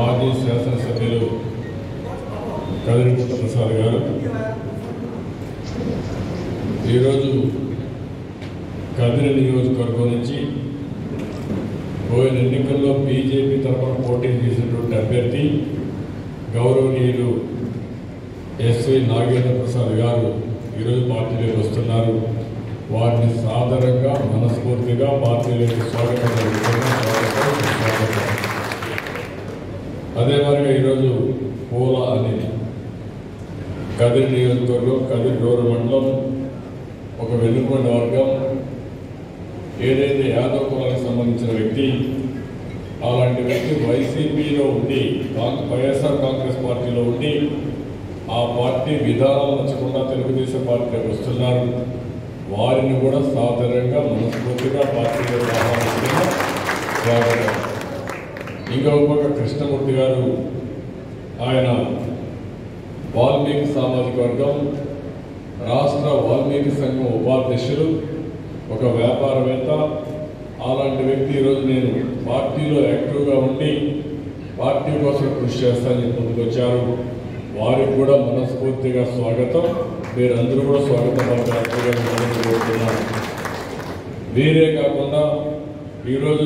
మాజీ శాసనసభ్యులు కదిరిపుట్ట ప్రసాద్ గారు ఈరోజు కదిరి నియోజకవర్గం నుంచి పోయిన ఎన్నికల్లో బీజేపీ తరఫున పోటీ చేసినటువంటి అభ్యర్థి గౌరవనీయులు ఎస్వి నాగేంద్ర ప్రసాద్ గారు ఈరోజు పార్టీలోకి వస్తున్నారు వారిని సాదరంగా మనస్ఫూర్తిగా పార్టీలోకి స్వాగతం పలుకుతున్నాం. స్వాగతం, స్వాగతం. అదే మరిగా ఈరోజు పూల అని కదిరి నియోజకవర్గం కదిరి రూరల్ మండలం ఒక వెనుకొండ వర్గం ఏదైతే యాదవ్ కులానికి సంబంధించిన వ్యక్తి అలాంటి వ్యక్తి వైసీపీలో ఉండి కాంగ్- వైఎస్ఆర్ కాంగ్రెస్ పార్టీలో ఉండి ఆ పార్టీ విధానాలు నచ్చకుండా తెలుగుదేశం పార్టీలోకి వస్తున్నారు వారిని కూడా సాధారణంగా మనస్ఫూర్తిగా పార్టీలో ఆహ్వానిస్తున్న స్వాగతం ఇంకొక పక్క కృష్ణమూర్తి గారు ఆయన వాల్మీకి సామాజిక వర్గం రాష్ట్ర వాల్మీకి సంఘం ఉపాధ్యక్షులు ఒక వ్యాపారవేత్త అలాంటి వ్యక్తి ఈరోజు నేను పార్టీలో యాక్టివ్గా ఉండి పార్టీ కోసం కృషి చేస్తానని ముందుకొచ్చారు వారికి కూడా మనస్ఫూర్తిగా స్వాగతం మీరందరూ కూడా స్వాగతం పలకాల్సిందిగా మిమ్మల్ని కోరుతున్నాను వీరే కాకుండా ఈరోజు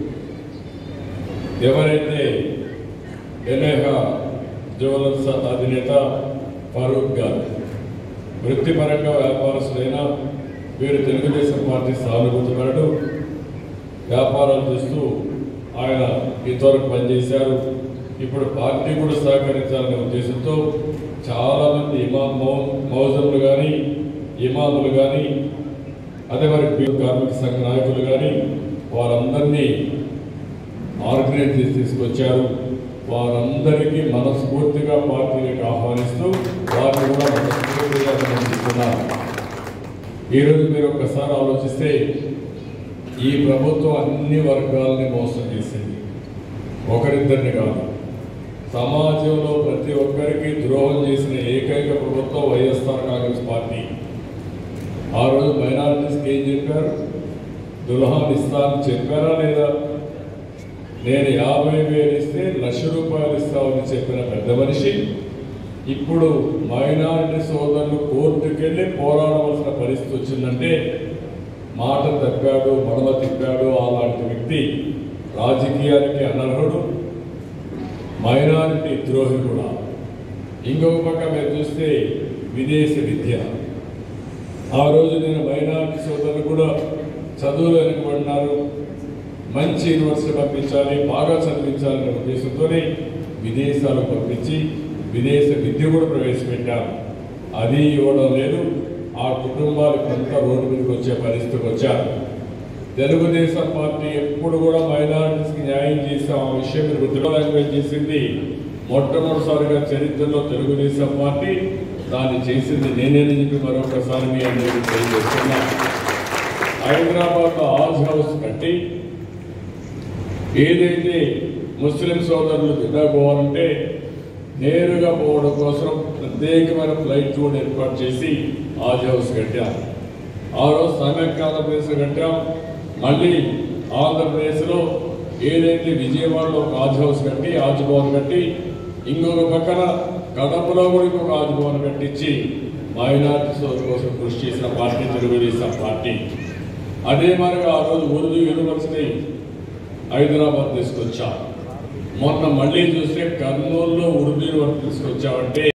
ఎవరైతే ఎలేహ జ్యువెలర్స్ అధినేత ఫరూక్ గారు వృత్తిపరంగా వ్యాపారస్తులైన వీరు తెలుగుదేశం పార్టీ సానుభూతిపరుడు వ్యాపారాలు చేస్తూ ఆయన ఇంతవరకు పనిచేశారు ఇప్పుడు పార్టీ కూడా సహకరించాలనే ఉద్దేశంతో చాలామంది ఇమా మౌ మౌజములు కానీ ఇమాములు కానీ అదే మరి పి- కార్మిక సంఘ నాయకులు కానీ వారందరినీ ఆర్గనైజ్ చేసి తీసుకొచ్చారు వారందరికీ మనస్ఫూర్తిగా పార్టీలకు ఆహ్వానిస్తూ వారిని కూడా మనస్ఫూర్తిగా అభినందిస్తున్నారు ఈరోజు మీరు ఒక్కసారి ఆలోచిస్తే ఈ ప్రభుత్వం అన్ని వర్గాలని మోసం చేసింది ఒకరిద్దరిని కాదు సమాజంలో ప్రతి ఒక్కరికి ద్రోహం చేసిన ఏకైక ప్రభుత్వం వైఎస్ఆర్ కాంగ్రెస్ పార్టీ ఆ రోజు మైనారిటీస్కి ఏం చెప్పారు దుల్హాన్ ఇస్తానని చెప్పారా లేదా నేను యాభై వేలు ఇస్తే లక్ష రూపాయలు ఇస్తామని చెప్పిన పెద్ద మనిషి ఇప్పుడు మైనారిటీ సోదరులు కోర్టుకెళ్ళి పోరాడవలసిన పరిస్థితి వచ్చిందంటే మాట తప్పాడు మడమ తిప్పాడు అలాంటి వ్యక్తి రాజకీయానికి అనర్హుడు మైనారిటీ ద్రోహి కూడా ఇంకొక పక్క మీరు చూస్తే విదేశీ విద్య ఆ రోజు నేను మైనారిటీ సోదరులు కూడా చదువులు వెనుకబడినారు మంచి యూనివర్సిటీ పంపించాలి బాగా చదివించాలనే ఉద్దేశంతోనే విదేశాలకు పంపించి విదేశ విద్య కూడా ప్రవేశపెట్టారు అది ఇవ్వడం లేదు ఆ కుటుంబాలు కొంత రోడ్డు మీదకి వచ్చే పరిస్థితికి వచ్చారు తెలుగుదేశం పార్టీ ఎప్పుడు కూడా మైనారిటీస్కి న్యాయం చేసాం ఆ విషయం మీరు గుర్తులాంగ్వేజ్ చేసింది మొట్టమొదటిసారిగా చరిత్రలో తెలుగుదేశం పార్టీ దాన్ని చేసింది నేనేని చెప్పి మరొకసారి మీ అందరికీ తెలియజేస్తున్నా హైదరాబాద్లో ఆజ్ హౌస్ కట్టి ఏదైతే ముస్లిం సోదరులు జిల్లా పోవాలంటే నేరుగా పోవడం కోసం ప్రత్యేకమైన ఫ్లైట్ కూడా ఏర్పాటు చేసి ఆజ్ హౌస్ కట్టాం ఆ రోజు సమైక్య ఆంధ్రప్రదేశ్ కట్టాం మళ్ళీ ఆంధ్రప్రదేశ్లో ఏదైతే విజయవాడలో ఒక ఆజ్ హౌస్ కట్టి ఆజ్ భవన్ కట్టి ఇంకొక పక్కన కడపలో కూడా ఇంకొక ఆజ్ భవన్ కట్టించి మైనార్టీ సోదరుల కోసం కృషి చేసిన పార్టీ తెలుగుదేశం పార్టీ అదే మరిగా ఆ రోజు ఉర్దూ యూనివర్సిటీ హైదరాబాద్ తీసుకొచ్చా మొన్న మళ్ళీ చూస్తే కర్నూలులో ఉర్దూ యూనివర్సిటీ తీసుకొచ్చామంటే